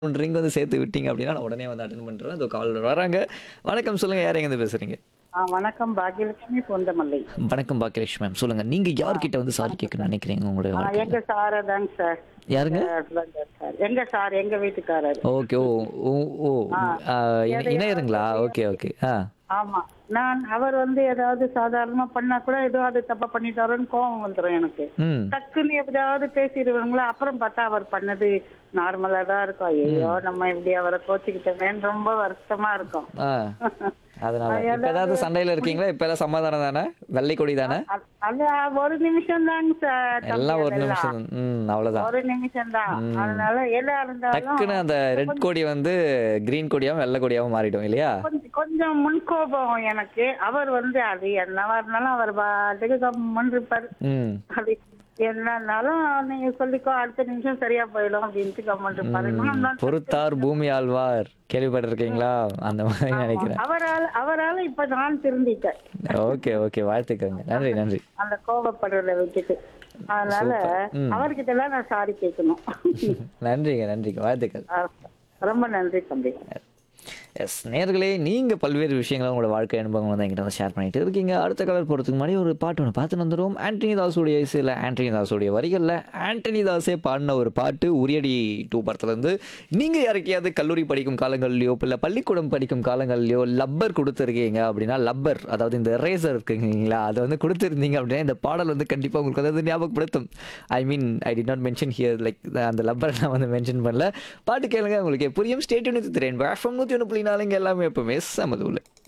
Ring வந்து சேர்த்து விட்டீங்க அப்படின்னா நான் உடனே வந்து அட்டன் பண்ணுறேன் அந்த கால் வராங்க வணக்கம் சொல்லுங்கள் யார் எங்கேருந்து பேசுகிறீங்க ஆ, வணக்கம் பாக்கியலட்சுமி பொந்தமல்லை வணக்கம் பாக்கியலட்சுமி மேம் சொல்லுங்கள் நீங்கள் யார்கிட்ட வந்து சாரி கேட்கணும்னு நினைக்கிறீங்க உங்களுடைய ஆ, வாழ்க்கையில? எங்க சார் தாங்க சார் யாருங்க சார் எங்க சார் எங்க வீட்டுக்காரர் ஓகே ஓ ஓ ஓ ஆ, இணை- இணையருங்களா ஓகே ஓகே ஆ ஆமா நான் அவர் வந்து ஏதாவது சாதாரணமா பண்ணா கூட ஏதோ அது தப்பா பண்ணிட்டாரோன்னு கோவம் வந்துடும் எனக்கு ம் டக்குன்னு எப்படியாவது பேசிடுவாங்களா அப்புறம் பார்த்தா அவர் பண்ணது நார்மலா தான் இருக்கும் ஐயோ நம்ம இப்படி அவரை கோச்சிக்கிட்டோமேன்னு ரொம்ப வருத்தமா இருக்கும் ஆ அதனால இப்போ ஏதாவது சண்டையில் இருக்கீங்களா இப்போ எல்லாம் சமாதானம் தானே வெள்ளை கொடி தானே அது- அது ஒரு நிமிஷம் தாங்க சார் தம்பி, எல்லாம் ஒரு அதெல்லாம். நிமிஷம் ம் அவ்வளோதான் ஒரு நிமிஷம் தான் அதனால எதா இருந்தாலும் டக்குன்னு அந்த ரெட் கொடி வந்து கிரீன் கொடியாவும் வெள்ளை கொடியாவும் மாறிடும் இல்லையா கொஞ்சம் கொஞ்சம் முன்கோபம் எனக்கு அவர் வந்து அது என்னவா இருந்தாலும் அவர் பாட்டுக்கு கம்மன் இருப்பாரு ம் அது என்னன்னாலும் நீங்க சொல்லிக்கோ அடுத்த நிமிஷம் சரியா போயிடும் அப்படின்ட்டு கம்மன் இருப்பாரு நான் தான் பொறுத்தார் பூமி ஆழ்வார் கேள்விப்பட்டிருக்கீங்களா அந்த மாதிரி நினைக்கிறேன் அவரால் அவரால இப்ப நான் திருந்திட்டேன் ஓகே ஓகே வாழ்த்துக்கங்க நன்றி நன்றி அந்த கோபப்படுறத விட்டுட்டு அதனால அவர்கிட்ட எல்லாம் நான் சாரி கேட்கணும் நன்றிங்க நன்றிங்க வாழ்த்துக்கள் ஆ, ரொம்ப நன்றி தம்பி எஸ் நேர்களே நீங்கள் பல்வேறு விஷயங்களை உங்களோட வாழ்க்கை அனுபவங்கள் வந்து என்கிட்ட வந்து ஷேர் பண்ணிட்டு இருக்கீங்க அடுத்த கலர் போகிறதுக்கு முன்னாடி ஒரு பாட்டு ஒன்று பார்த்து வந்துடும் ஆண்டனி தாஸுடைய இசையில் ஆண்டனி தாஸுடைய வரிகளில் ஆண்டனி தாஸே பாடின ஒரு பாட்டு உரியடி டூ படத்துலேருந்து நீங்கள் யாருக்கையாவது கல்லூரி படிக்கும் காலங்கள்லையோ இல்லை பள்ளிக்கூடம் படிக்கும் காலங்கள்லையோ லப்பர் கொடுத்துருக்கீங்க அப்படின்னா லப்பர் அதாவது இந்த ரேசர் இருக்குங்களா அதை வந்து கொடுத்துருந்தீங்க அப்படின்னா இந்த பாடல் வந்து கண்டிப்பாக உங்களுக்கு அதாவது ஞாபகப்படுத்தும் I mean I did not mention here like அந்த லப்பர் நான் வந்து மென்ஷன் பண்ணல பாட்டு கேளுங்க உங்களுக்கு புரியும் ஸ்டேட் யூனிட் திரேன் வேஃபம் நூற்றி ஒன்று புள்ளி நாலுங்க எல்லாமே எப்பவுமே சமதுள்ள